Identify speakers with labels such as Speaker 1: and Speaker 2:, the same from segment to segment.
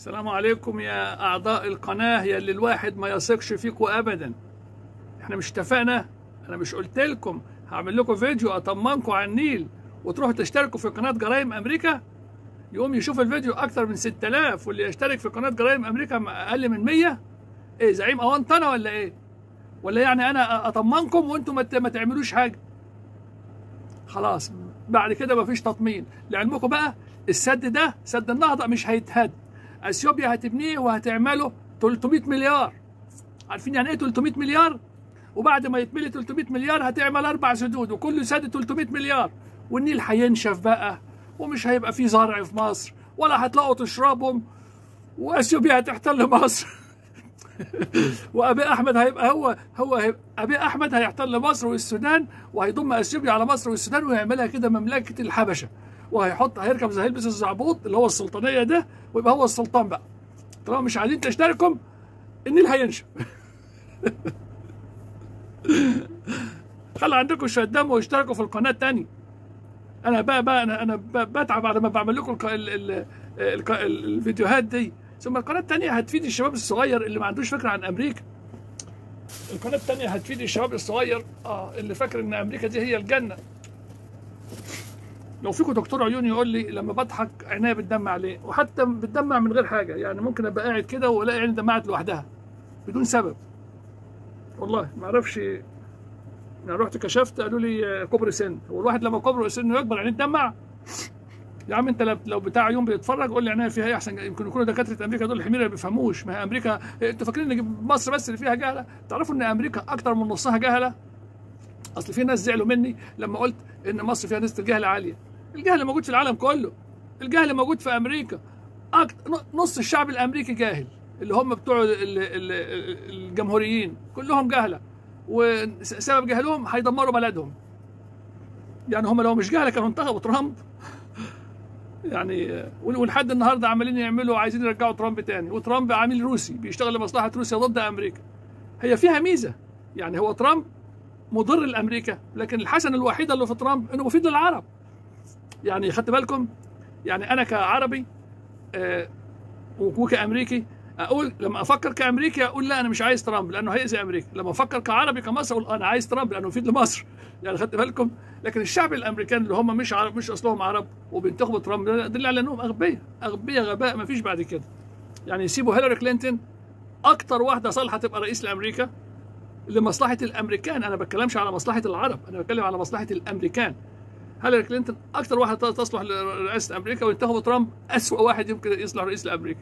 Speaker 1: السلام عليكم يا أعضاء القناة يا اللي الواحد ما يثقش فيكم أبدا احنا مش اتفقنا أنا مش قلت لكم هعمل لكم فيديو أطمنكم على النيل وتروحوا تشتركوا في قناة جرايم أمريكا يقوم يشوف الفيديو أكتر من 6000 واللي يشترك في قناة جرايم أمريكا أقل من 100 إيه زعيم أونت أنا ولا إيه؟ ولا يعني أنا أطمنكم وأنتم ما تعملوش حاجة خلاص بعد كده مفيش تطمين لعلمكم بقى السد ده سد النهضة مش هيتهد اثيوبيا هتبنيه وهتعمله 300 مليار عارفين يعني ايه 300 مليار وبعد ما يتملي 300 مليار هتعمل اربع سدود وكل سد 300 مليار والنيل هينشف بقى ومش هيبقى فيه زرع في مصر ولا هتلاقوا تشربهم واثيوبيا هتحتل مصر وابي احمد هيبقى هو هو هيبقى ابي احمد هيحتل مصر والسودان وهيضم اثيوبيا على مصر والسودان ويعملها كده مملكه الحبشه وهيحط هيركب زي هيلبس الزعبوط اللي هو السلطانيه ده ويبقى هو السلطان بقى طالما مش عايزين تشتركوا النيل هينشف خلوا عندكم شويه دم واشتركوا في القناه الثانيه انا بقى بقى انا انا بتعب بعد ما بعمل لكم ال ال ال ال الفيديوهات دي ثم القناه الثانيه هتفيد الشباب الصغير اللي ما عندوش فكره عن امريكا القناه الثانيه هتفيد الشباب الصغير اه اللي فاكر ان امريكا دي هي الجنه لو فيكم دكتور عيون يقول لي لما بضحك عينيا بتدمع ليه وحتى بتدمع من غير حاجه يعني ممكن ابقى قاعد كده والاقي عيني دمعت لوحدها بدون سبب والله ما اعرفش انا رحت كشفت قالوا لي كبر سن هو الواحد لما كبر سنه يكبر عينيه تدمع يا عم انت لو بتاع عيون بيتفرج قول لي عينيا فيها ايه احسن يمكن يكونوا دكاتره امريكا دول الحميره ما بيفهموش ما هي امريكا انتوا فاكرين ان مصر بس اللي فيها جهله تعرفوا ان امريكا اكتر من نصها جهله اصل في ناس زعلوا مني لما قلت ان مصر فيها نسبه الجهل عاليه الجهل موجود في العالم كله الجهل موجود في امريكا نص الشعب الامريكي جاهل اللي هم بتوع الجمهوريين كلهم جهله وسبب جهلهم هيدمروا بلدهم يعني هم لو مش جهله كانوا انتخبوا ترامب يعني ولحد النهارده عمالين يعملوا عايزين يرجعوا ترامب تاني وترامب عميل روسي بيشتغل لمصلحه روسيا ضد امريكا هي فيها ميزه يعني هو ترامب مضر لامريكا لكن الحسنه الوحيده اللي في ترامب انه مفيد للعرب يعني خدت بالكم يعني انا كعربي آه وكامريكي اقول لما افكر كامريكي اقول لا انا مش عايز ترامب لانه هيأذي امريكا لما افكر كعربي كمصر اقول انا عايز ترامب لانه يفيد لمصر يعني خدت بالكم لكن الشعب الامريكان اللي هم مش عرب مش اصلهم عرب وبينتخبوا ترامب دل على انهم اغبياء اغبياء غباء ما فيش بعد كده يعني يسيبوا هيلاري كلينتون اكتر واحده صالحه تبقى رئيس لامريكا لمصلحه الامريكان انا ما بتكلمش على مصلحه العرب انا بتكلم على مصلحه الامريكان هيلاري كلينتون اكثر واحد تصلح لرئاسه امريكا وينتخبوا ترامب اسوء واحد يمكن يصلح رئيس لامريكا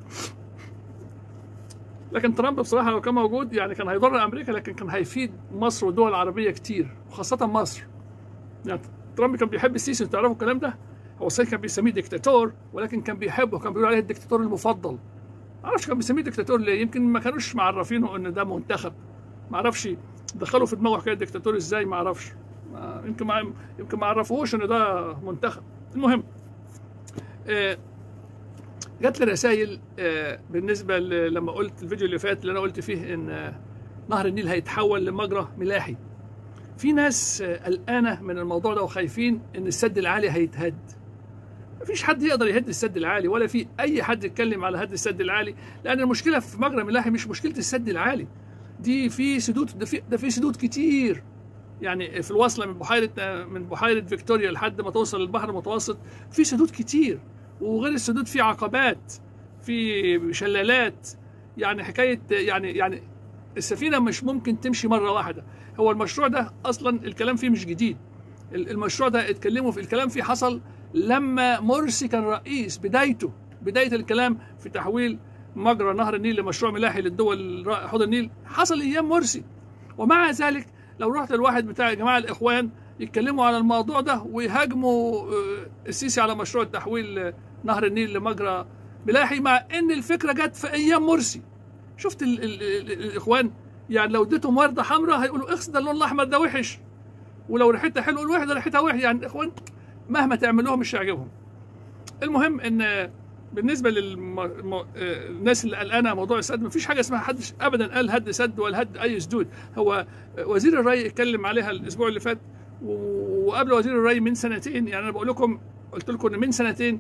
Speaker 1: لكن ترامب بصراحه لو كان موجود يعني كان هيضر امريكا لكن كان هيفيد مصر والدول العربيه كتير وخاصه مصر يعني ترامب كان بيحب السيسي تعرفوا الكلام ده هو صحيح كان بيسميه ديكتاتور ولكن كان بيحبه كان بيقول عليه الديكتاتور المفضل ما اعرفش كان بيسميه ديكتاتور ليه يمكن ما كانوش معرفينه ان ده منتخب ما اعرفش دخلوا في دماغه حكايه ديكتاتور ازاي ما اعرفش يمكن ما يمكن ما عرفوهوش ان ده منتخب المهم آه جات لي رسائل آه بالنسبه لما قلت الفيديو اللي فات اللي انا قلت فيه ان آه نهر النيل هيتحول لمجرى ملاحي في ناس قلقانه من الموضوع ده وخايفين ان السد العالي هيتهد مفيش حد يقدر يهد السد العالي ولا في اي حد يتكلم على هد السد العالي لان المشكله في مجرى ملاحي مش مشكله السد العالي دي في سدود ده في, ده في سدود كتير يعني في الوصله من بحيره من بحيره فيكتوريا لحد ما توصل للبحر المتوسط في سدود كتير وغير السدود في عقبات في شلالات يعني حكايه يعني يعني السفينه مش ممكن تمشي مره واحده هو المشروع ده اصلا الكلام فيه مش جديد المشروع ده اتكلموا في الكلام فيه حصل لما مرسي كان رئيس بدايته بدايه الكلام في تحويل مجرى نهر النيل لمشروع ملاحي للدول حوض النيل حصل ايام مرسي ومع ذلك لو رحت الواحد بتاع جماعه الاخوان يتكلموا على الموضوع ده ويهاجموا السيسي على مشروع تحويل نهر النيل لمجرى ملاحي مع ان الفكره جت في ايام مرسي شفت ال ال ال الاخوان يعني لو اديتهم ورده حمراء هيقولوا اخس ده اللون الاحمر ده وحش ولو ريحتها حلوه يقولوا وحش ده ريحتها وحش يعني الاخوان مهما تعمل لهم مش هيعجبهم المهم ان بالنسبه للناس اللي قلقانه موضوع السد ما فيش حاجه اسمها حدش ابدا قال هد سد ولا هد اي سدود هو وزير الري اتكلم عليها الاسبوع اللي فات وقبل وزير الري من سنتين يعني انا بقول لكم قلت لكم ان من سنتين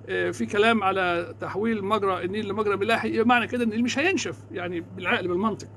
Speaker 1: آه، في كلام على تحويل مجرى النيل لمجرى ملاحي معنى كده ان النيل مش هينشف يعني بالعقل بالمنطق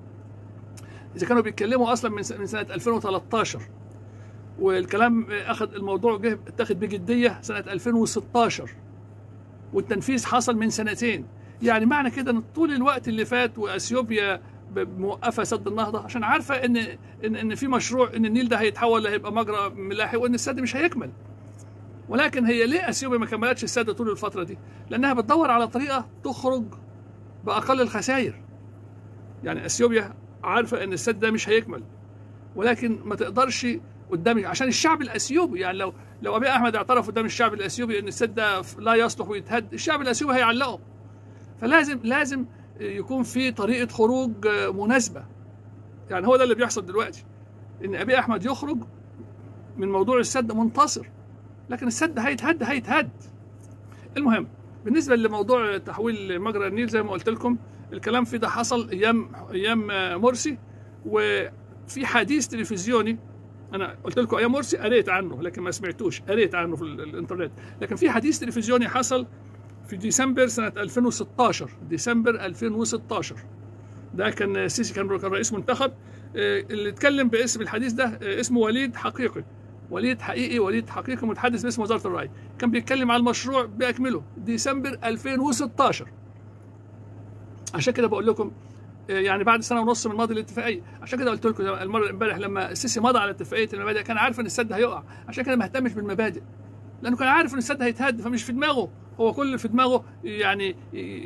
Speaker 1: اذا كانوا بيتكلموا اصلا من من سنه 2013 والكلام اخذ الموضوع جه اتخذ بجديه سنه 2016 والتنفيذ حصل من سنتين يعني معنى كده ان طول الوقت اللي فات واثيوبيا موقفه سد النهضه عشان عارفه ان ان ان في مشروع ان النيل ده هيتحول هيبقى مجرى ملاحي وان السد مش هيكمل ولكن هي ليه اثيوبيا ما كملتش السد طول الفتره دي؟ لانها بتدور على طريقه تخرج باقل الخسائر. يعني اثيوبيا عارفه ان السد ده مش هيكمل ولكن ما تقدرش قدام عشان الشعب الاثيوبي يعني لو لو ابي احمد اعترف قدام الشعب الاثيوبي ان السد ده لا يصلح ويتهد الشعب الاثيوبي هيعلقه فلازم لازم يكون في طريقه خروج مناسبه يعني هو ده اللي بيحصل دلوقتي ان ابي احمد يخرج من موضوع السد منتصر لكن السد هيتهد هيتهد المهم بالنسبه لموضوع تحويل مجرى النيل زي ما قلت لكم الكلام في ده حصل ايام ايام مرسي وفي حديث تلفزيوني انا قلت لكم ايام مرسي قريت عنه لكن ما سمعتوش قريت عنه في الانترنت لكن في حديث تلفزيوني حصل في ديسمبر سنه 2016 ديسمبر 2016 ده كان السيسي كان رئيس منتخب اللي اتكلم باسم الحديث ده اسمه وليد حقيقي وليد حقيقي وليد حقيقي متحدث باسم وزاره الري كان بيتكلم على المشروع باكمله ديسمبر 2016 عشان كده بقول لكم يعني بعد سنه ونص من ماضي الاتفاقيه عشان كده قلت لكم المره امبارح لما السيسي مضى على اتفاقيه المبادئ كان عارف ان السد هيقع عشان كده ما اهتمش بالمبادئ لانه كان عارف ان السد هيتهد فمش في دماغه هو كل اللي في دماغه يعني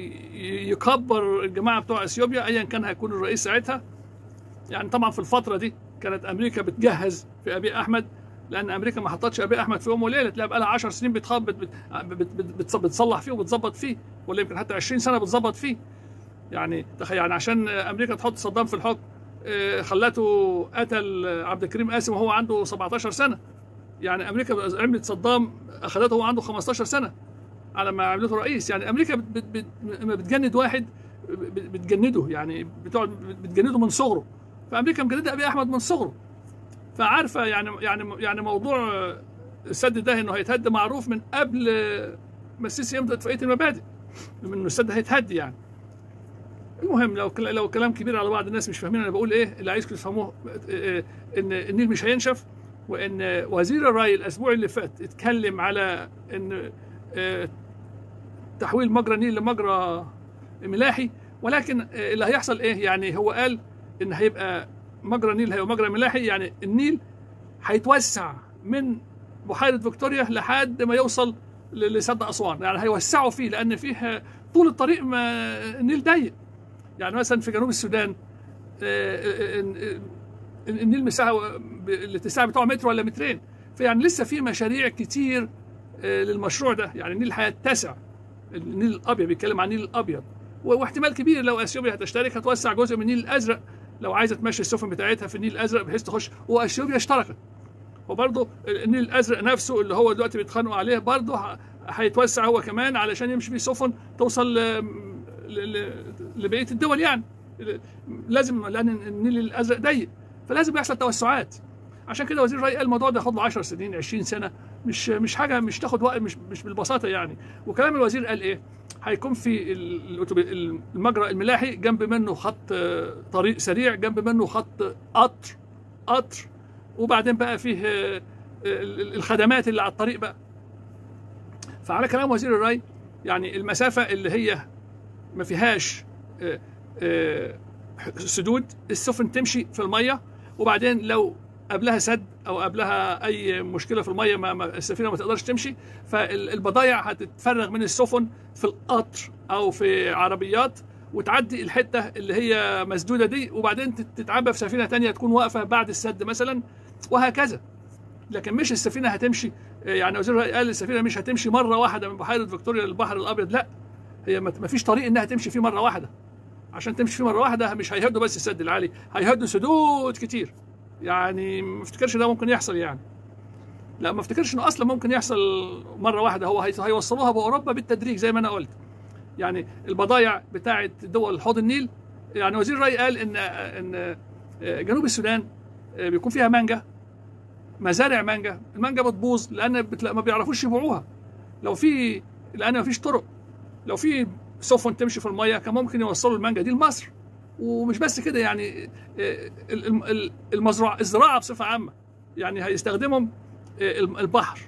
Speaker 1: يكبر الجماعه بتوع اثيوبيا ايا كان هيكون الرئيس ساعتها يعني طبعا في الفتره دي كانت امريكا بتجهز في ابي احمد لان امريكا ما حطتش ابي احمد في يوم وليله تلاقي بقى لها 10 سنين بتخبط بت بتصلح فيه وبتظبط فيه ولا يمكن حتى 20 سنه بتظبط فيه يعني تخيل يعني عشان امريكا تحط صدام في الحكم خلته قتل عبد الكريم قاسم وهو عنده 17 سنه يعني امريكا عملت صدام اخذته وهو عنده 15 سنه على ما عملته رئيس يعني امريكا بت بت لما بتجند واحد بتجنده يعني بتقعد بتجنده من صغره فامريكا مجنده ابي احمد من صغره فعارفه يعني يعني يعني موضوع السد ده انه هيتهد معروف من قبل ما السيسي يمضي اتفاقيه المبادئ انه السد هيتهد يعني المهم لو لو كلام كبير على بعض الناس مش فاهمين انا بقول ايه اللي عايزكم تفهموه ان النيل مش هينشف وان وزير الري الاسبوع اللي فات اتكلم على ان تحويل مجرى النيل لمجرى ملاحي ولكن اللي هيحصل ايه يعني هو قال ان هيبقى مجرى النيل هيبقى مجرى ملاحي يعني النيل هيتوسع من بحيره فيكتوريا لحد ما يوصل لسد اسوان يعني هيوسعوا فيه لان فيه طول الطريق ما النيل ضيق يعني مثلا في جنوب السودان النيل مساحه الاتساع بتاعه متر ولا مترين فيعني لسه في مشاريع كتير للمشروع ده يعني النيل هيتسع النيل الابيض بيتكلم عن النيل الابيض واحتمال كبير لو اثيوبيا هتشترك هتوسع جزء من النيل الازرق لو عايزه تمشي السفن بتاعتها في النيل الازرق بحيث تخش واثيوبيا اشتركت وبرضه النيل الازرق نفسه اللي هو دلوقتي بيتخانقوا عليه برضه هيتوسع هو كمان علشان يمشي فيه سفن توصل لبقيه الدول يعني لازم لان النيل الازرق ضيق فلازم يحصل توسعات عشان كده وزير الري قال الموضوع ده ياخد له 10 سنين 20 سنه مش مش حاجه مش تاخد وقت مش مش بالبساطه يعني وكلام الوزير قال ايه؟ هيكون في المجرى الملاحي جنب منه خط طريق سريع جنب منه خط قطر قطر وبعدين بقى فيه الخدمات اللي على الطريق بقى فعلى كلام وزير الري يعني المسافه اللي هي ما فيهاش سدود السفن تمشي في الميه وبعدين لو قبلها سد او قبلها اي مشكله في الميه ما السفينه ما تقدرش تمشي فالبضايع هتتفرغ من السفن في القطر او في عربيات وتعدي الحته اللي هي مسدوده دي وبعدين تتعبى في سفينه تانية تكون واقفه بعد السد مثلا وهكذا لكن مش السفينه هتمشي يعني وزير قال السفينه مش هتمشي مره واحده من بحيره فيكتوريا للبحر الابيض لا هي ما فيش طريق انها تمشي فيه مره واحده عشان تمشي فيه مره واحده مش هيهدوا بس السد العالي هيهدوا سدود كتير يعني ما افتكرش ده ممكن يحصل يعني لا ما افتكرش انه اصلا ممكن يحصل مره واحده هو هيوصلوها باوروبا بالتدريج زي ما انا قلت يعني البضائع بتاعه دول حوض النيل يعني وزير الري قال ان ان جنوب السودان بيكون فيها مانجا مزارع مانجا المانجا بتبوظ لان بتلا... ما بيعرفوش يبيعوها لو في لان مفيش طرق لو في سفن تمشي في الميه كان ممكن يوصلوا المانجا دي لمصر ومش بس كده يعني آه، ال- ال- ال- المزرعه الزراعه بصفه عامه يعني هيستخدمهم آه، الم- البحر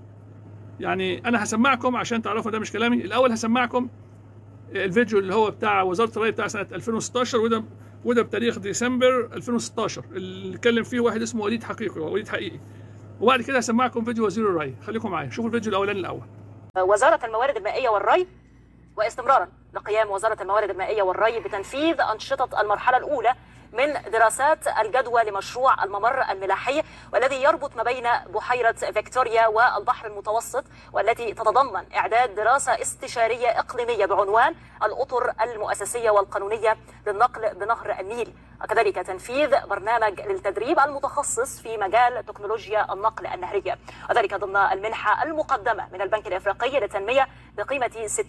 Speaker 1: يعني انا هسمعكم عشان تعرفوا ده مش كلامي الاول هسمعكم الفيديو اللي هو بتاع وزاره الري بتاع سنه 2016 وده وده بتاريخ ديسمبر 2016 اللي اتكلم فيه واحد اسمه وليد حقيقي وليد حقيقي وبعد كده هسمعكم فيديو وزير الري خليكم معايا شوفوا الفيديو الاولاني الاول
Speaker 2: وزارة الموارد المائية والري واستمرارا لقيام وزارة الموارد المائية والري بتنفيذ أنشطة المرحلة الأولى من دراسات الجدوى لمشروع الممر الملاحي والذي يربط ما بين بحيرة فيكتوريا والبحر المتوسط والتي تتضمن إعداد دراسة استشارية إقليمية بعنوان الأطر المؤسسية والقانونية للنقل بنهر النيل وكذلك تنفيذ برنامج للتدريب المتخصص في مجال تكنولوجيا النقل النهرية وذلك ضمن المنحة المقدمة من البنك الإفريقي للتنمية بقيمة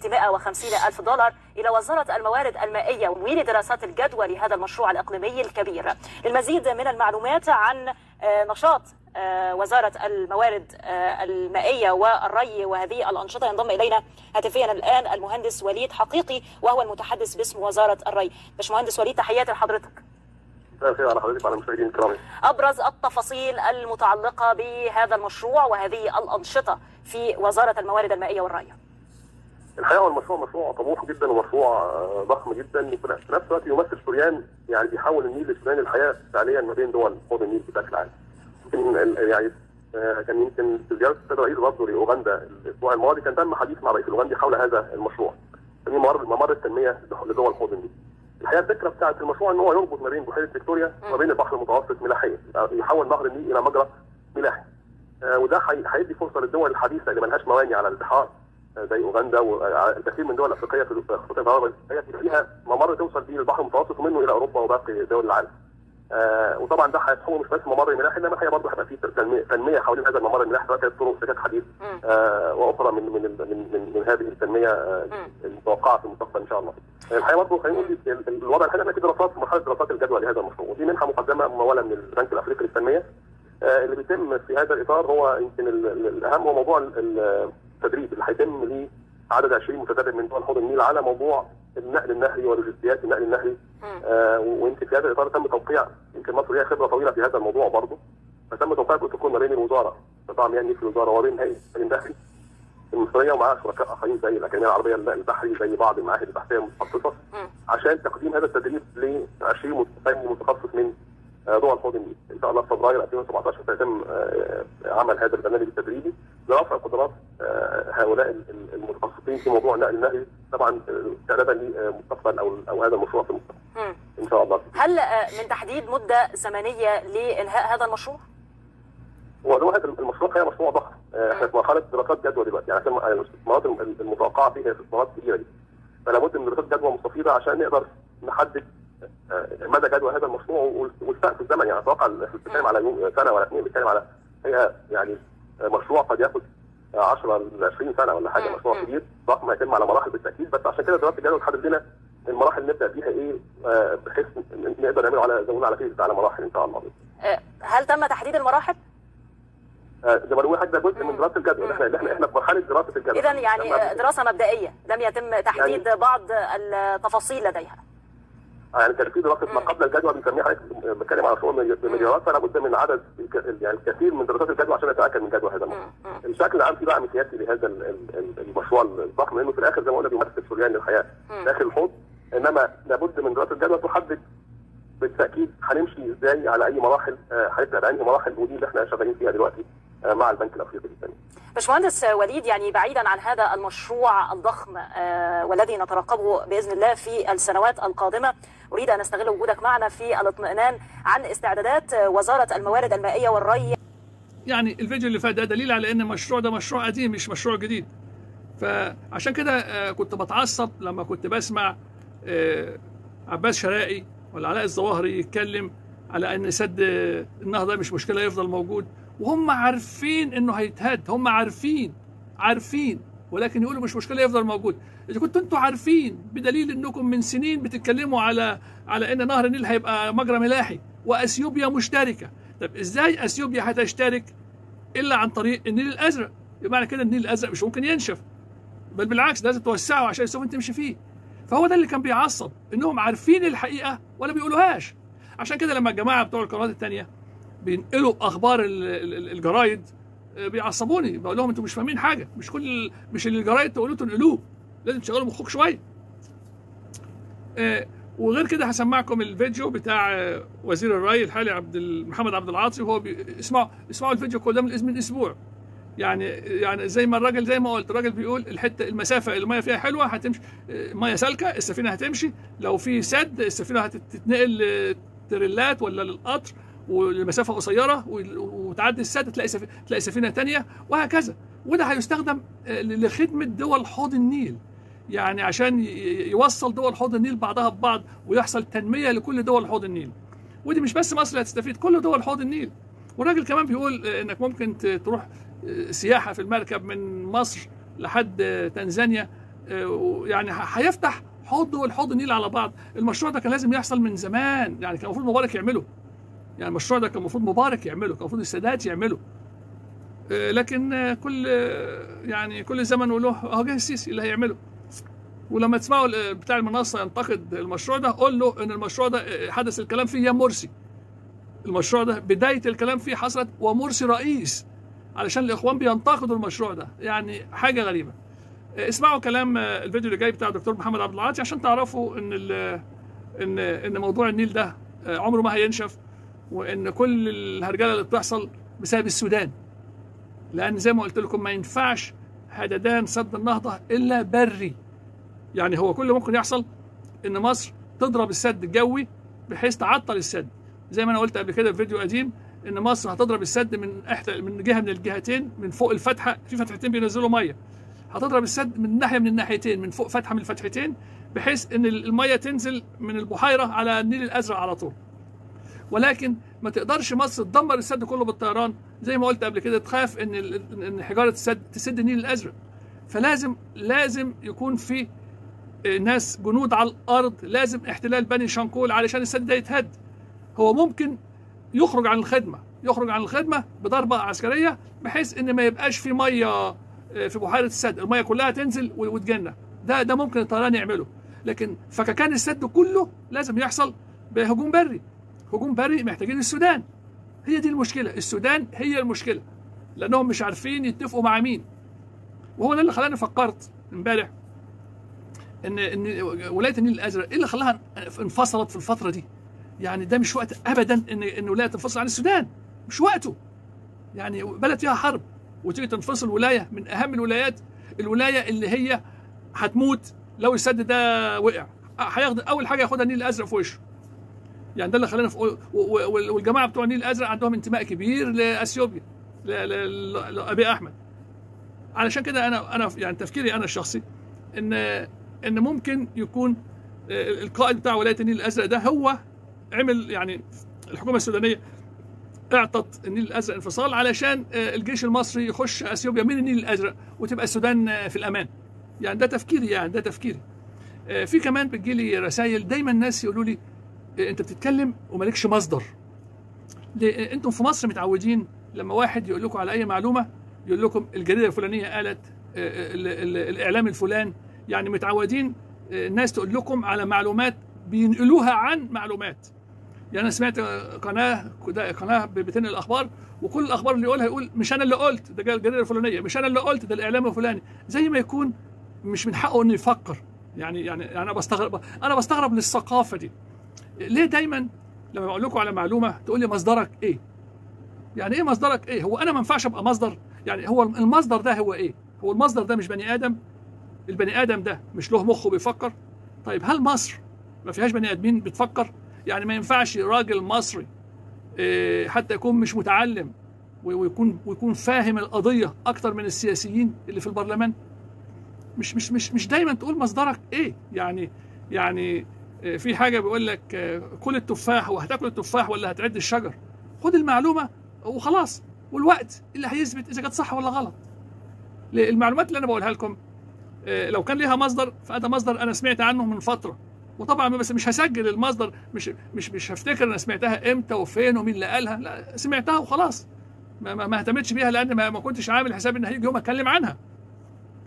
Speaker 2: 650 ألف دولار إلى وزارة الموارد المائية ومويل دراسات الجدوى لهذا المشروع الإقليمي الكبير للمزيد من المعلومات عن آه، نشاط آه، وزارة الموارد آه، المائية والري وهذه الأنشطة ينضم إلينا هاتفيا الآن المهندس وليد حقيقي وهو المتحدث باسم وزارة الري باشمهندس وليد تحياتي لحضرتك
Speaker 3: مساء الخير على حضرتك وعلى المشاهدين الكرام
Speaker 2: أبرز التفاصيل المتعلقة بهذا المشروع وهذه الأنشطة في وزارة الموارد المائية والري
Speaker 3: الحقيقه هو المشروع مشروع طموح جدا ومشروع آه، ضخم جدا وفي نفس الوقت يمثل سوريان يعني بيحول النيل لسوريان الحياه فعليا ما بين دول حوض النيل بشكل عام. يمكن ال- يعني آه، كان يمكن في زياره السيد الرئيس برضه لاوغندا الاسبوع الماضي كان تم حديث مع رئيس الاوغندي حول هذا المشروع. يعني ممر ممر التنميه لدول حوض النيل. الحقيقه الفكره بتاعت المشروع ان هو يربط ما بين بحيره فيكتوريا وما بين البحر المتوسط ملاحيا يحول نهر النيل الى مجرى ملاحي. آه، وده هي- هيدي فرصه للدول الحديثه اللي ملهاش مواني على البحار آه، زي اوغندا والكثير من الدول الافريقيه في خطوط الغرب هي فيها ممر توصل بيه للبحر المتوسط ومنه الى اوروبا وباقي دول العالم. آه وطبعا ده هيتحول مش بس ممر ملاحي انما هي برضه هيبقى فيه تنميه تنميه حوالين هذا الممر الملاحي سواء كانت طرق سكك حديث آه واخرى من من من من, من هذه التنميه آه المتوقعه في المستقبل ان شاء الله. الحقيقه برضه خلينا نقول ال- ال- الوضع الحالي احنا في دراسات في مرحله دراسات الجدوى لهذا المشروع ودي منحه مقدمه مموله من البنك الافريقي للتنميه آه، اللي بيتم في هذا الاطار هو يمكن ال- ال- الاهم هو موضوع ال- ال- التدريب اللي هيتم لعدد 20 متدرب من دول حوض النيل على موضوع النقل النهري ولوجستيات النقل النهري آه، ويمكن في هذا الاطار تم توقيع يمكن مصر ليها خبره طويله في هذا الموضوع برضه فتم توقيع بروتوكول ما بين الوزاره قطاع مياه النيل في الوزاره وبين هيئه النقل النهري المصريه ومعها شركاء اخرين زي الاكاديميه العربيه للنقل البحري زي بعض المعاهد البحثيه المتخصصه عشان تقديم هذا التدريب ل 20 متفني متخصص من آه، دول حوض النيل ان شاء الله في فبراير 2017 سيتم آه، عمل هذا البرنامج التدريبي لرفع قدرات آه، هؤلاء ال- ال- المتخصصين في موضوع النقل النهري طبعا آه، استعدادا لمستقبل او او هذا المشروع في المستقبل
Speaker 2: مم.
Speaker 3: ان شاء الله
Speaker 2: هل آه، من تحديد مدة زمنية لإنهاء هذا المشروع؟
Speaker 3: هو هذا المشروع هي مشروع ضخم آه، احنا في مرحله دراسات جدوى دلوقتي يعني عشان الاستثمارات الم- المتوقعه فيها هي استثمارات كبيره جدا فلا بد من دراسات جدوى مستفيضه عشان نقدر نحدد آه، مدى جدوى هذا المشروع وال- والسقف الزمني يعني اتوقع إن احنا بنتكلم على يوم- سنه ولا اثنين بنتكلم على هي يعني آه، مشروع قد ياخد آه، 10 ل 20 سنه ولا حاجه
Speaker 2: مم.
Speaker 3: مشروع
Speaker 2: مم.
Speaker 3: كبير ضخم هيتم على مراحل بالتاكيد بس عشان كده دراسه الجدوى تحدد لنا المراحل اللي نبدا بيها ايه آه، بحيث ن- نقدر نعمله على زي ما قلنا على فيز على مراحل ان شاء الله
Speaker 2: آه، هل تم تحديد المراحل؟
Speaker 3: آه، زي ما بقول لحضرتك ده جزء من دراسه الجدوى احنا احنا احنا في مرحله دراسه الجدوى
Speaker 2: إذا يعني
Speaker 3: لما-
Speaker 2: آه، دراسة مبدئية لم يتم تحديد بعض التفاصيل لديها
Speaker 3: يعني كان في دراسه ما قبل الجدوى بنسميها حضرتك بتكلم على شغل بمليارات فلا بد من عدد ك- يعني الكثير من دراسات الجدوى عشان نتاكد من جدوى هذا المشروع. الشكل العام في دعم سياسي لهذا ال- ال- ال- المشروع الضخم لانه في الاخر زي ما قلنا بيمثل سوريان للحياه داخل الحوض انما لابد من دراسه جدوى تحدد بالتاكيد هنمشي ازاي على اي مراحل آه، هنبدا بانهي مراحل ودي اللي احنا شغالين فيها دلوقتي آه، مع البنك الافريقي للتنميه.
Speaker 2: باشمهندس وليد يعني بعيدا عن هذا المشروع الضخم آه، والذي نترقبه باذن الله في السنوات القادمه اريد ان استغل وجودك معنا في الاطمئنان عن استعدادات آه، وزاره الموارد المائيه والري
Speaker 1: يعني الفيديو اللي فات ده دليل على ان المشروع ده مشروع قديم مش مشروع جديد فعشان كده آه، كنت بتعصب لما كنت بسمع آه، عباس شرائي ولا علاء الظواهري يتكلم على ان سد آه، النهر ده مش مشكله يفضل موجود وهم عارفين انه هيتهد هم عارفين عارفين ولكن يقولوا مش مشكله يفضل موجود اذا كنتوا انتوا عارفين بدليل انكم من سنين بتتكلموا على على ان نهر النيل هيبقى مجرى ملاحي واثيوبيا مشتركه طب ازاي اثيوبيا هتشترك الا عن طريق النيل الازرق بمعنى كده النيل الازرق مش ممكن ينشف بل بالعكس لازم توسعه عشان السفن تمشي فيه فهو ده اللي كان بيعصب انهم عارفين الحقيقه ولا بيقولوهاش عشان كده لما الجماعه بتوع القنوات الثانيه بينقلوا اخبار ال- ال- الجرايد آه، بيعصبوني بقول لهم انتوا مش فاهمين حاجه مش كل مش اللي الجرايد تقولوه تنقلوه لازم تشغلوا مخكم شويه آه، وغير كده هسمعكم الفيديو بتاع آه، وزير الري الحالي عبد ال- محمد عبد العاطي وهو بي- اسمعوا اسمعوا الفيديو كله من من اسبوع يعني يعني زي ما الراجل زي ما قلت الراجل بيقول الحته المسافه اللي الميه فيها حلوه هتمشي آه، ميه سالكه السفينه هتمشي لو في سد السفينه هتتنقل آه، تريلات ولا للقطر والمسافه قصيره وال- وتعدي السد تلاقي سفينه تلاقي سفينه ثانيه وهكذا وده هيستخدم آه، لخدمه دول حوض النيل يعني عشان ي- يوصل دول حوض النيل بعضها ببعض ويحصل تنميه لكل دول حوض النيل ودي مش بس مصر اللي هتستفيد كل دول حوض النيل والراجل كمان بيقول آه، انك ممكن ت- تروح آه، سياحه في المركب من مصر لحد آه، تنزانيا آه، ويعني ه- هيفتح حوض دول حوض النيل على بعض المشروع ده كان لازم يحصل من زمان يعني كان المفروض مبارك يعمله يعني المشروع ده كان المفروض مبارك يعمله كان المفروض السادات يعمله آه، لكن آه، كل آه، يعني كل زمن وله اهو جه السيسي اللي هيعمله ولما تسمعوا ال- بتاع المنصه ينتقد المشروع ده قول له ان المشروع ده آه، حدث الكلام فيه يا مرسي المشروع ده بدايه الكلام فيه حصلت ومرسي رئيس علشان الاخوان بينتقدوا المشروع ده يعني حاجه غريبه آه، اسمعوا كلام آه، الفيديو اللي جاي بتاع الدكتور محمد عبد العاطي عشان تعرفوا ان ال- ان ان موضوع النيل ده آه، عمره ما هينشف وان كل الهرجله اللي بتحصل بسبب السودان لان زي ما قلت لكم ما ينفعش هددان سد النهضه الا بري يعني هو كل اللي ممكن يحصل ان مصر تضرب السد الجوي بحيث تعطل السد زي ما انا قلت قبل كده في فيديو قديم ان مصر هتضرب السد من احدى من جهه من الجهتين من فوق الفتحه في فتحتين بينزلوا ميه هتضرب السد من ناحيه من الناحيتين من فوق فتحه من الفتحتين بحيث ان الميه تنزل من البحيره على النيل الازرق على طول ولكن ما تقدرش مصر تدمر السد كله بالطيران زي ما قلت قبل كده تخاف ان ال- ان حجاره السد تسد النيل الازرق فلازم لازم يكون في ناس جنود على الارض لازم احتلال بني شنقول علشان السد ده يتهد هو ممكن يخرج عن الخدمه يخرج عن الخدمه بضربه عسكريه بحيث ان ما يبقاش في ميه آه، في بحيره السد الميه كلها تنزل و- وتجنن ده ده ممكن الطيران يعمله لكن فككان السد كله لازم يحصل بهجوم بري هجوم بري محتاجين السودان هي دي المشكله السودان هي المشكله لانهم مش عارفين يتفقوا مع مين وهو ده اللي خلاني فكرت امبارح ان ان ولايه النيل الازرق ايه اللي خلاها انفصلت في الفتره دي يعني ده مش وقت ابدا ان ان ولايه تنفصل عن السودان مش وقته يعني بلد فيها حرب وتيجي تنفصل ولايه من اهم الولايات الولايه اللي هي هتموت لو السد ده وقع هياخد اول حاجه ياخدها النيل الازرق في وشه يعني ده اللي خلانا في و- و- والجماعه بتوع النيل الازرق عندهم انتماء كبير لاثيوبيا ل- ل- لابي احمد علشان كده انا انا يعني تفكيري انا الشخصي ان ان ممكن يكون آه، القائد بتاع ولايه النيل الازرق ده هو عمل يعني الحكومه السودانيه اعطت النيل الازرق انفصال علشان آه، الجيش المصري يخش اثيوبيا من النيل الازرق وتبقى السودان آه، في الامان يعني ده تفكيري يعني ده تفكيري آه، في كمان بتجيلي رسائل دايما الناس يقولوا لي آه، انت بتتكلم ومالكش مصدر ليه؟ انتم في مصر متعودين لما واحد يقول لكم على اي معلومه يقول لكم الجريده الفلانيه قالت آه، ال- ال- الاعلام الفلان يعني متعودين آه، الناس تقول لكم على معلومات بينقلوها عن معلومات يعني انا سمعت آه، قناه ده قناه بتنقل الاخبار وكل الاخبار اللي يقولها يقول مش انا اللي قلت ده جاي الجريده الفلانيه مش انا اللي قلت ده الاعلام الفلاني زي ما يكون مش من حقه انه يفكر يعني يعني انا بستغرب انا بستغرب للثقافه دي ليه دايما لما بقول لكم على معلومه تقول لي مصدرك ايه يعني ايه مصدرك ايه هو انا ما ينفعش ابقى مصدر يعني هو المصدر ده هو ايه هو المصدر ده مش بني ادم البني ادم ده مش له مخ بيفكر طيب هل مصر ما فيهاش بني ادمين بتفكر يعني ما ينفعش راجل مصري إيه، حتى يكون مش متعلم و- ويكون ويكون فاهم القضيه اكتر من السياسيين اللي في البرلمان مش مش مش مش دايما تقول مصدرك ايه يعني يعني آه، في حاجه بيقول لك آه، كل التفاح وهتاكل التفاح ولا هتعد الشجر خد المعلومه وخلاص والوقت اللي هيثبت اذا كانت صح ولا غلط ل- المعلومات اللي انا بقولها لكم آه، لو كان ليها مصدر فهذا مصدر انا سمعت عنه من فتره وطبعا بس مش هسجل المصدر مش مش مش هفتكر انا سمعتها امتى وفين ومين اللي قالها لا سمعتها وخلاص ما, ما, ما اهتمتش بيها لان ما, ما كنتش عامل حساب ان هيجي يوم اتكلم عنها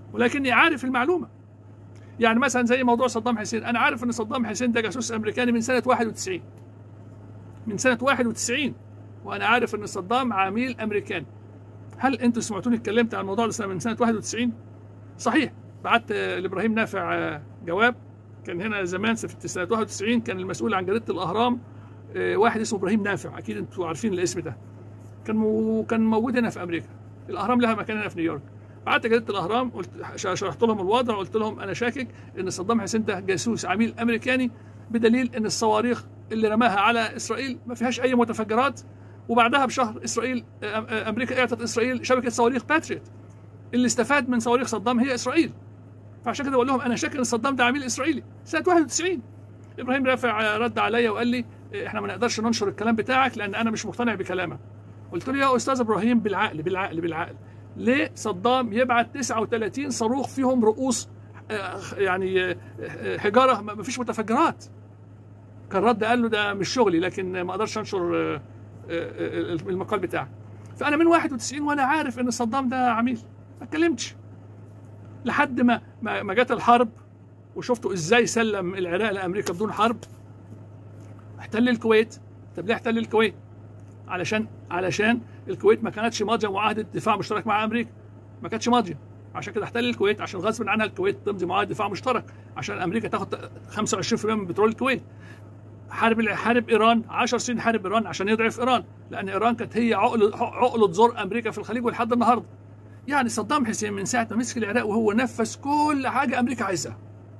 Speaker 1: ولكني عارف المعلومه يعني مثلا زي موضوع صدام حسين انا عارف ان صدام حسين ده جاسوس امريكاني من سنه 91 من سنه 91 وانا عارف ان صدام عميل امريكاني هل انتوا سمعتوني اتكلمت عن الموضوع ده من سنه 91 صحيح بعت لابراهيم نافع جواب كان هنا زمان في سنه 91 كان المسؤول عن جريده الاهرام واحد اسمه ابراهيم نافع اكيد انتوا عارفين الاسم ده كان مو كان موجود هنا في امريكا الاهرام لها مكان هنا في نيويورك بعت جريده الاهرام قلت شرحت لهم الوضع قلت لهم انا شاكك ان صدام حسين ده جاسوس عميل امريكاني بدليل ان الصواريخ اللي رماها على اسرائيل ما فيهاش اي متفجرات وبعدها بشهر اسرائيل امريكا اعطت اسرائيل شبكه صواريخ باتريوت اللي استفاد من صواريخ صدام هي اسرائيل فعشان كده بقول لهم انا شاكك ان صدام ده عميل اسرائيلي سنه 91 ابراهيم رافع رد عليا وقال لي احنا ما نقدرش ننشر الكلام بتاعك لان انا مش مقتنع بكلامك قلت له يا استاذ ابراهيم بالعقل بالعقل بالعقل ليه صدام يبعت 39 صاروخ فيهم رؤوس يعني حجاره ما فيش متفجرات كان رد قال له ده مش شغلي لكن ما اقدرش انشر المقال بتاعك فانا من 91 وانا عارف ان صدام ده عميل ما اتكلمتش لحد ما ما جت الحرب وشفتوا ازاي سلم العراق لامريكا بدون حرب احتل الكويت طب ليه احتل الكويت علشان علشان الكويت ما كانتش ماضيه معاهده دفاع مشترك مع امريكا ما كانتش ماضيه عشان كده احتل الكويت عشان غصب عنها الكويت تمضي معاهده دفاع مشترك عشان امريكا تاخد 25% من بترول الكويت حارب حارب ايران 10 سنين حارب ايران عشان يضعف ايران لان ايران كانت هي عقل عقله زور امريكا في الخليج ولحد النهارده يعني صدام حسين من ساعه ما مسك العراق وهو نفذ كل حاجه امريكا عايزها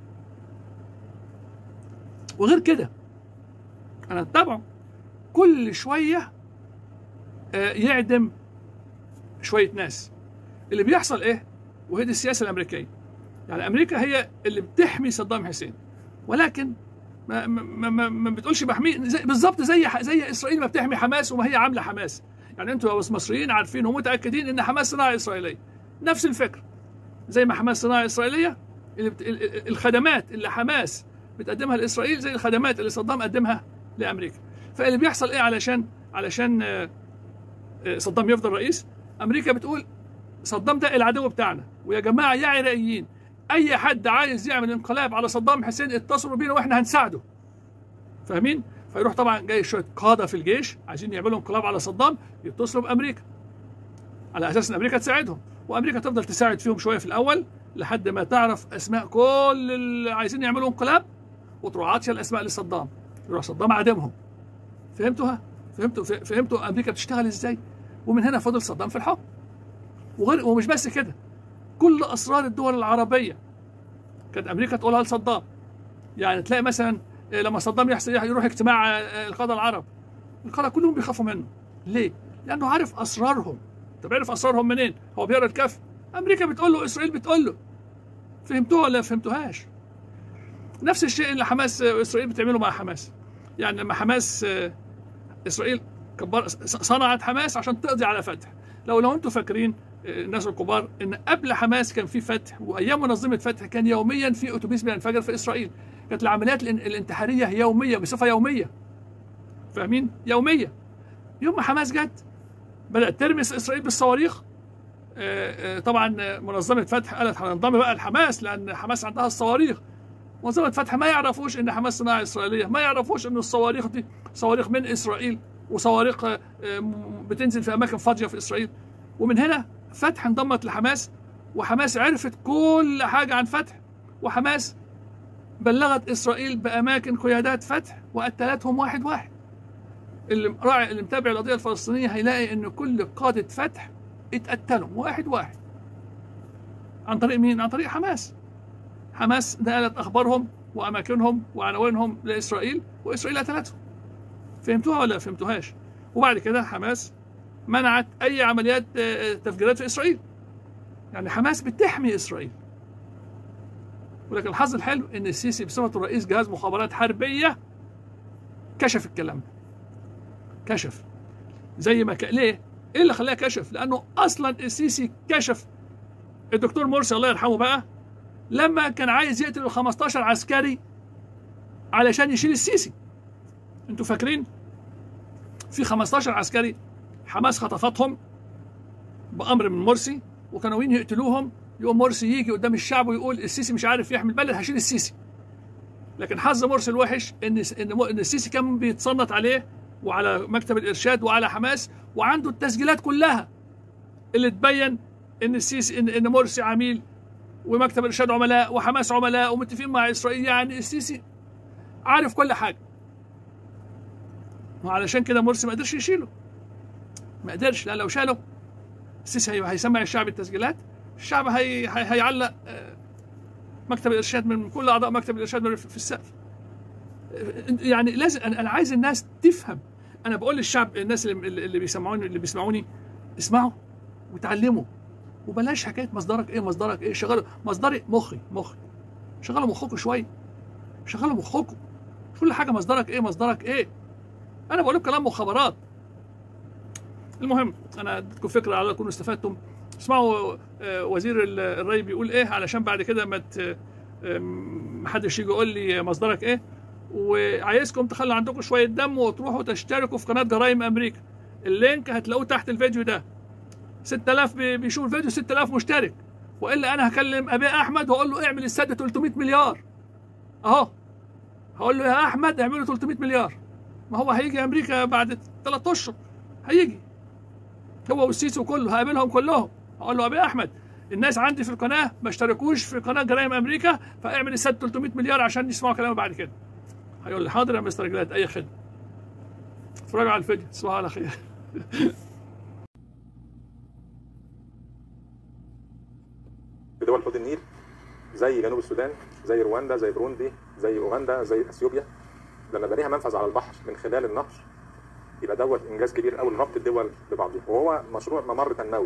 Speaker 1: وغير كده انا اتبعه كل شويه يعدم شويه ناس اللي بيحصل ايه وهي دي السياسه الامريكيه يعني امريكا هي اللي بتحمي صدام حسين ولكن ما ما ما, ما بتقولش بحميه زي بالظبط زي زي اسرائيل ما بتحمي حماس وما هي عامله حماس يعني انتوا مصريين عارفين ومتاكدين ان حماس صناعه اسرائيليه نفس الفكره زي ما حماس صناعه اسرائيليه اللي بت... الخدمات اللي حماس بتقدمها لاسرائيل زي الخدمات اللي صدام قدمها لامريكا فاللي بيحصل ايه علشان علشان صدام يفضل رئيس امريكا بتقول صدام ده العدو بتاعنا ويا جماعه يا عراقيين اي حد عايز يعمل انقلاب على صدام حسين اتصلوا بينا واحنا هنساعده فاهمين فيروح طبعا جاي شويه قاده في الجيش عايزين يعملوا انقلاب على صدام يتصلوا بامريكا على اساس ان امريكا تساعدهم وامريكا تفضل تساعد فيهم شويه في الاول لحد ما تعرف اسماء كل اللي عايزين يعملوا انقلاب وتروح عاطيه الاسماء لصدام يروح صدام عدمهم فهمتوها فهمتوا فهمتوا امريكا بتشتغل ازاي ومن هنا فضل صدام في الحكم وغير ومش بس كده كل اسرار الدول العربيه كانت امريكا تقولها لصدام يعني تلاقي مثلا لما صدام يحصل يروح اجتماع القاده العرب القاده كلهم بيخافوا منه ليه؟ لانه عارف اسرارهم طب عرف اسرارهم منين؟ هو بيقرا الكف امريكا بتقول له اسرائيل بتقول له فهمتوها ولا فهمتوهاش؟ نفس الشيء اللي حماس اسرائيل بتعمله مع حماس يعني لما حماس اسرائيل كبر صنعت حماس عشان تقضي على فتح لو لو انتم فاكرين الناس الكبار ان قبل حماس كان في فتح وايام منظمه فتح كان يوميا في اتوبيس بينفجر في اسرائيل كانت العمليات الانتحاريه يوميه بصفه يوميه فاهمين يوميه يوم ما حماس جت بدات ترمس اسرائيل بالصواريخ طبعا منظمه فتح قالت هننضم بقى لحماس لان حماس عندها الصواريخ منظمه فتح ما يعرفوش ان حماس صناعه اسرائيليه ما يعرفوش ان الصواريخ دي صواريخ من اسرائيل وصواريخ بتنزل في اماكن فاضيه في اسرائيل ومن هنا فتح انضمت لحماس وحماس عرفت كل حاجه عن فتح وحماس بلغت اسرائيل باماكن قيادات فتح وقتلتهم واحد واحد اللي راعي اللي متابع القضيه الفلسطينيه هيلاقي ان كل قاده فتح اتقتلوا واحد واحد عن طريق مين؟ عن طريق حماس حماس نقلت اخبارهم واماكنهم وعناوينهم لاسرائيل واسرائيل قتلتهم فهمتوها ولا فهمتوهاش وبعد كده حماس منعت اي عمليات تفجيرات في اسرائيل يعني حماس بتحمي اسرائيل ولكن الحظ الحلو ان السيسي بصفته رئيس جهاز مخابرات حربيه كشف الكلام ده كشف زي ما ك... ليه؟ ايه اللي خلاه كشف؟ لانه اصلا السيسي كشف الدكتور مرسي الله يرحمه بقى لما كان عايز يقتل ال 15 عسكري علشان يشيل السيسي انتوا فاكرين؟ في 15 عسكري حماس خطفتهم بامر من مرسي وكانوا ناويين يقتلوهم يقوم مرسي يجي قدام الشعب ويقول السيسي مش عارف يحمي البلد هشيل السيسي لكن حظ مرسي الوحش ان ان ان السيسي كان بيتصنت عليه وعلى مكتب الارشاد وعلى حماس وعنده التسجيلات كلها اللي تبين ان السيسي ان ان مرسي عميل ومكتب الارشاد عملاء وحماس عملاء ومتفقين مع اسرائيل يعني السيسي عارف كل حاجه وعلشان كده مرسي ما قدرش يشيله ما قدرش لا لو شاله السيسي هي- هيسمع الشعب التسجيلات الشعب هي هي هيعلق آه، مكتب الارشاد من كل اعضاء مكتب الارشاد من- في السقف آه، يعني لازم انا أنا عايز الناس تفهم انا بقول للشعب الناس اللي اللي بيسمعوني اللي بيسمعوني اسمعوا وتعلموا وبلاش حكايه مصدرك ايه مصدرك ايه شغلوا مصدري مخي مخي شغلوا مخكم شويه شغلوا مخكم كل حاجه مصدرك ايه مصدرك ايه انا بقول لكم كلام مخابرات المهم انا اديتكم فكره على تكونوا استفدتم اسمعوا آه، وزير ال- الري بيقول ايه علشان بعد كده ما ت- آم، محدش يجي يقول لي مصدرك ايه وعايزكم تخلوا عندكم شويه دم وتروحوا تشتركوا في قناه جرايم امريكا اللينك هتلاقوه تحت الفيديو ده 6000 بي- بيشوف الفيديو 6000 مشترك والا انا هكلم ابي احمد واقول له اعمل السد 300 مليار اهو هقول له يا احمد اعمله 300 مليار ما هو هيجي امريكا بعد ثلاث اشهر هيجي هو والسيسي وكله هقابلهم كلهم هقول له ابي احمد الناس عندي في القناه ما اشتركوش في قناه جرايم امريكا فاعمل السد 300 مليار عشان يسمعوا كلامي بعد كده هيقول لي حاضر يا مستر جلاد اي خدمه اتفرجوا على الفيديو تصبحوا على خير
Speaker 4: في دول حوض النيل زي جنوب السودان زي رواندا زي بروندي زي اوغندا زي اثيوبيا لما يبقى ليها منفذ على البحر من خلال النهر يبقى دوت انجاز كبير قوي لربط الدول ببعضها وهو مشروع ممر تنموي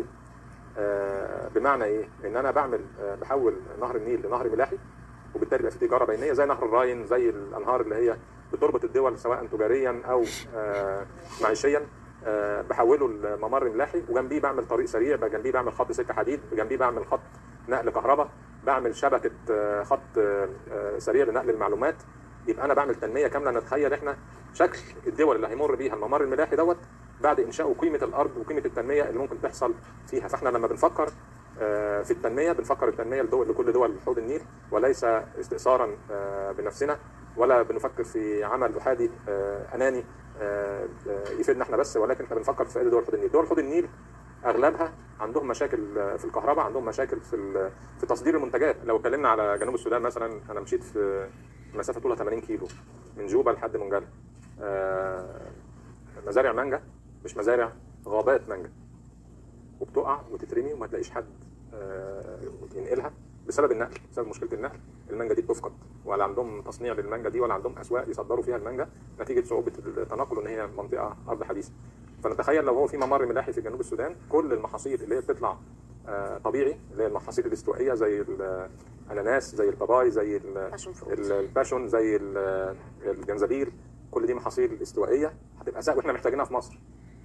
Speaker 4: آه، بمعنى ايه؟ ان انا بعمل آه، بحول نهر النيل لنهر ملاحي وبالتالي يبقى في تجاره بينيه زي نهر الراين زي الانهار اللي هي بتربط الدول سواء تجاريا او آه، معيشيا آه، بحوله لممر ملاحي وجنبيه بعمل طريق سريع بقى جنبيه بعمل خط سكه حديد جنبيه بعمل خط نقل كهرباء بعمل شبكه آه، خط آه، آه، سريع لنقل المعلومات يبقى انا بعمل تنميه كامله نتخيل احنا شكل الدول اللي هيمر بيها الممر الملاحي دوت بعد انشاء قيمه الارض وقيمه التنميه اللي ممكن تحصل فيها فاحنا لما بنفكر آه، في التنميه بنفكر التنميه لدول لكل دول حوض النيل وليس استئثارا آه، بنفسنا ولا بنفكر في عمل احادي آه، اناني آه، آه، يفيدنا احنا بس ولكن احنا بنفكر في فائده دول حوض النيل دول حوض النيل اغلبها عندهم مشاكل في الكهرباء عندهم مشاكل في ال- في تصدير المنتجات لو اتكلمنا على جنوب السودان مثلا انا مشيت في مسافه طولها 80 كيلو من جوبا لحد منجله آه، مزارع مانجا مش مزارع غابات مانجا وبتقع وتترمي وما تلاقيش حد آه، ينقلها بسبب النقل بسبب مشكله النقل المانجا دي بتفقد ولا عندهم تصنيع للمانجا دي ولا عندهم اسواق يصدروا فيها المانجا نتيجه صعوبه التنقل وان هي منطقه ارض حديثه فنتخيل لو هو في ممر ملاحي في جنوب السودان كل المحاصيل اللي هي بتطلع آه، طبيعي اللي هي المحاصيل الاستوائيه زي الاناناس زي الباباي زي ال-
Speaker 2: Passion fruit.
Speaker 4: ال- الباشون زي ال- الجنزبيل كل دي محاصيل استوائيه هتبقى سهل واحنا محتاجينها في مصر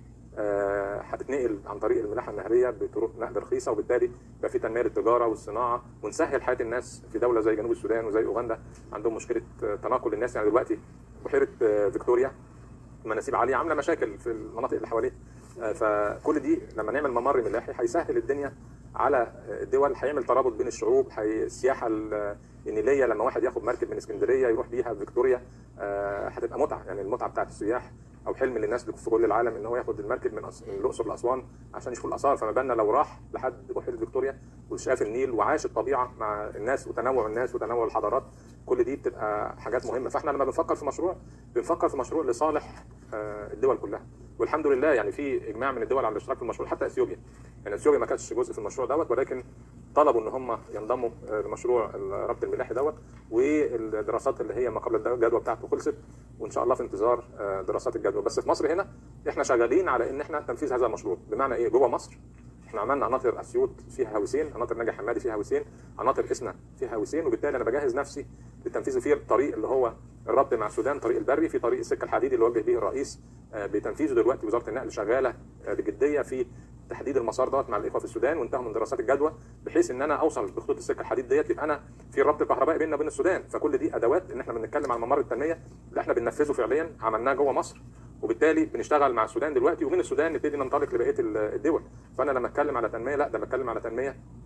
Speaker 4: آه، هتتنقل عن طريق الملاحه النهريه بطرق نقل رخيصه وبالتالي يبقى في تنميه للتجاره والصناعه ونسهل حياه الناس في دوله زي جنوب السودان وزي اوغندا عندهم مشكله آه، تنقل الناس يعني دلوقتي بحيره آه، فيكتوريا مناسيب عاليه عامله مشاكل في المناطق اللي حواليه آه، فكل دي لما نعمل ممر ملاحي هيسهل الدنيا على الدول هيعمل ترابط بين الشعوب هي- السياحه ال- النيليه لما واحد ياخد مركب من اسكندريه يروح بيها فيكتوريا آه، هتبقى متعه يعني المتعه بتاعت السياح او حلم للناس في كل العالم ان هو ياخد المركب من أس- من الاقصر لاسوان عشان يشوف الاثار فما بالنا لو راح لحد بحيره فيكتوريا وشاف النيل وعاش الطبيعه مع الناس وتنوع الناس وتنوع الحضارات كل دي بتبقى حاجات مهمه فاحنا لما بنفكر في مشروع بنفكر في مشروع لصالح آه، الدول كلها والحمد لله يعني في اجماع من الدول على الاشتراك في المشروع حتى اثيوبيا يعني اثيوبيا ما كانتش جزء في المشروع دوت ولكن طلبوا ان هم ينضموا آه، لمشروع الربط الملاحي دوت والدراسات اللي هي ما قبل الجدوى بتاعته خلصت وان شاء الله في انتظار آه، دراسات الجدوى بس في مصر هنا احنا شغالين على ان احنا تنفيذ هذا المشروع بمعنى ايه جوه مصر احنا عملنا قناطر اسيوط فيها هاوسين قناطر ناجي حمادي فيها هاوسين قناطر اسنا فيها هاوسين وبالتالي انا بجهز نفسي للتنفيذ في الطريق اللي هو الربط مع السودان طريق البري في طريق السكه الحديدي اللي وجه به الرئيس آه، بتنفيذه دلوقتي وزاره النقل شغاله آه، بجديه في تحديد المسار دوت مع الاخوه في السودان وانتهوا من دراسات الجدوى بحيث ان انا اوصل بخطوط السكه الحديد ديت يبقى انا في الربط الكهربائي بيننا وبين السودان فكل دي ادوات ان احنا بنتكلم عن ممر التنميه اللي احنا بننفذه فعليا عملناه جوه مصر وبالتالي بنشتغل مع السودان دلوقتي ومن السودان نبتدي ننطلق لبقيه ال- الدول فانا لما اتكلم على تنميه لا ده بتكلم على تنميه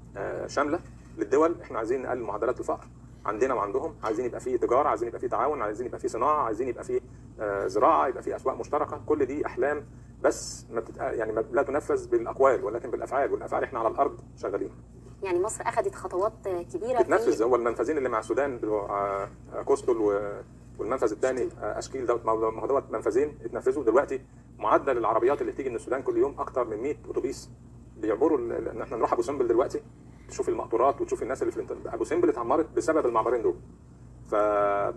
Speaker 4: آه، شامله للدول احنا عايزين نقلل معدلات الفقر عندنا وعندهم عايزين يبقى فيه تجاره عايزين يبقى فيه تعاون عايزين يبقى فيه صناعه عايزين يبقى فيه آه، زراعه يبقى فيه اسواق مشتركه كل دي احلام بس ما بتتق... يعني ما- لا تنفذ بالاقوال ولكن بالافعال والافعال احنا على الارض شغالين
Speaker 5: يعني مصر اخذت خطوات كبيره
Speaker 4: بتنفذ
Speaker 5: في
Speaker 4: هو المنفذين اللي مع السودان بتوع آه، آه، كوستل و- والمنفذ الثاني اشكيل دوت ما هو ما هو دوت منفذين اتنفذوا دلوقتي معدل العربيات اللي بتيجي من السودان كل يوم اكتر من 100 اتوبيس بيعبروا ال- ال- ان احنا نروح ابو سمبل دلوقتي تشوف المقطورات وتشوف الناس اللي في الانترنت ابو سمبل اتعمرت بسبب المعبرين دول ف آه،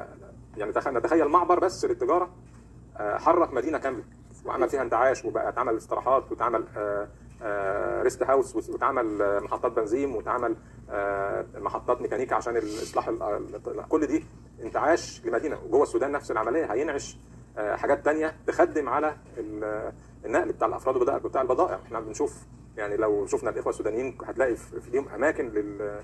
Speaker 4: يعني تخ- نتخيل معبر بس للتجاره آه، حرك مدينه كامله وعمل فيها انتعاش وبقى اتعمل استراحات واتعمل آه، آه، ريست هاوس واتعمل آه، محطات بنزين واتعمل آه، محطات ميكانيكا عشان الاصلاح ال- ال- كل دي انتعاش لمدينه وجوه السودان نفس العمليه هينعش آه، حاجات تانية تخدم على ال- النقل بتاع الافراد وبتاع بتاع البضائع احنا بنشوف يعني لو شفنا الاخوه السودانيين هتلاقي في في ليهم اماكن لل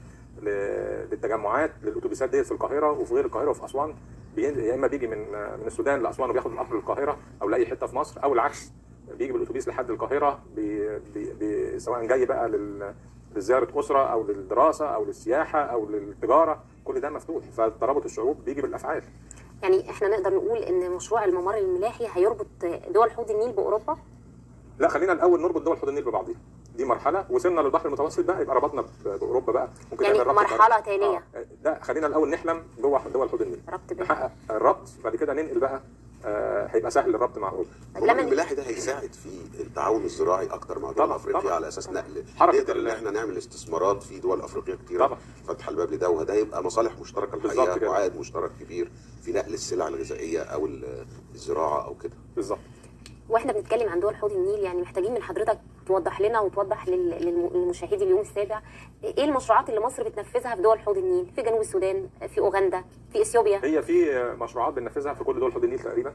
Speaker 4: ل- للتجمعات للاتوبيسات ديت في القاهره وفي غير القاهره وفي اسوان بي- يا اما بيجي من من السودان لاسوان وبياخد القطر للقاهره او لاي حته في مصر او العكس بيجي بالاتوبيس لحد القاهره بي بي بي سواء جاي بقى لل لزياره اسره او للدراسه او للسياحه او للتجاره كل ده مفتوح فترابط الشعوب بيجي بالافعال
Speaker 5: يعني احنا نقدر نقول ان مشروع الممر الملاحي هيربط دول حوض النيل باوروبا
Speaker 4: لا خلينا الاول نربط دول حوض النيل ببعضيها دي مرحله وصلنا للبحر المتوسط بقى يبقى ربطنا ب- باوروبا بقى ممكن
Speaker 5: يعني
Speaker 4: نعمل ربط
Speaker 5: مرحلة
Speaker 4: بره.
Speaker 5: تالية.
Speaker 4: آه. لا خلينا الاول نحلم جوه دول حوض النيل
Speaker 5: ربط بين
Speaker 4: نحقق الربط بعد كده ننقل بقى آه هيبقى سهل الربط مع اوروبا
Speaker 5: لما
Speaker 6: الممر الملاحي ده هيساعد في التعاون الزراعي اكتر مع دول
Speaker 4: طبعاً،
Speaker 6: افريقيا
Speaker 4: طبعاً.
Speaker 6: على اساس نقل
Speaker 4: حركة
Speaker 6: نقدر ان
Speaker 4: ال-
Speaker 6: احنا نعمل استثمارات في دول افريقيه كتيره
Speaker 4: طبعاً.
Speaker 6: فتح الباب لده وده هيبقى مصالح مشتركه
Speaker 4: بالظبط
Speaker 6: الحقيقه
Speaker 4: كده.
Speaker 6: وعائد مشترك كبير في نقل السلع الغذائيه او ال- الزراعه او كده
Speaker 4: بالظبط
Speaker 5: واحنا بنتكلم عن دول حوض النيل يعني محتاجين من حضرتك توضح لنا وتوضح لل- للم- للمشاهدي اليوم السابع ايه المشروعات اللي مصر بتنفذها في دول حوض النيل في جنوب السودان في اوغندا في اثيوبيا
Speaker 4: هي في آه، مشروعات بننفذها في كل دول حوض النيل تقريبا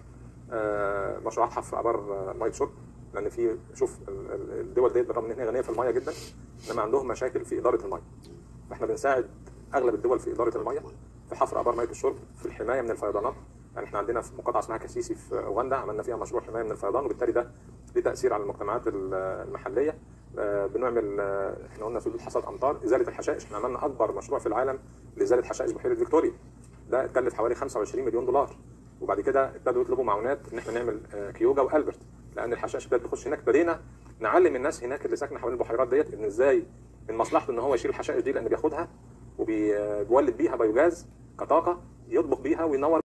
Speaker 4: آه، مشروعات حفر ابار آه، ميه شرب لان في شوف ال- ال- الدول ديت بالرغم ان هي غنيه في الميه جدا انما عندهم مشاكل في اداره الميه فاحنا بنساعد اغلب الدول في اداره الميه في حفر ابار ميه الشرب في الحمايه من الفيضانات يعني احنا عندنا في مقاطعه اسمها كسيسي في اوغندا عملنا فيها مشروع حمايه من الفيضان وبالتالي ده ليه تاثير على المجتمعات ال- المحليه آه، بنعمل آه، احنا قلنا سدود حصاد امطار ازاله الحشائش احنا عملنا اكبر مشروع في العالم لازاله حشائش بحيره فيكتوريا ده اتكلف حوالي 25 مليون دولار وبعد كده ابتدوا يطلبوا معونات ان احنا نعمل آه، كيوجا والبرت لان الحشائش ابتدت تخش هناك بدينا نعلم الناس هناك اللي ساكنه حوالين البحيرات ديت ان ازاي من مصلحته ان هو يشيل الحشائش دي لان بياخدها وبيولد بيها بيوجاز كطاقه يطبخ بيها وينور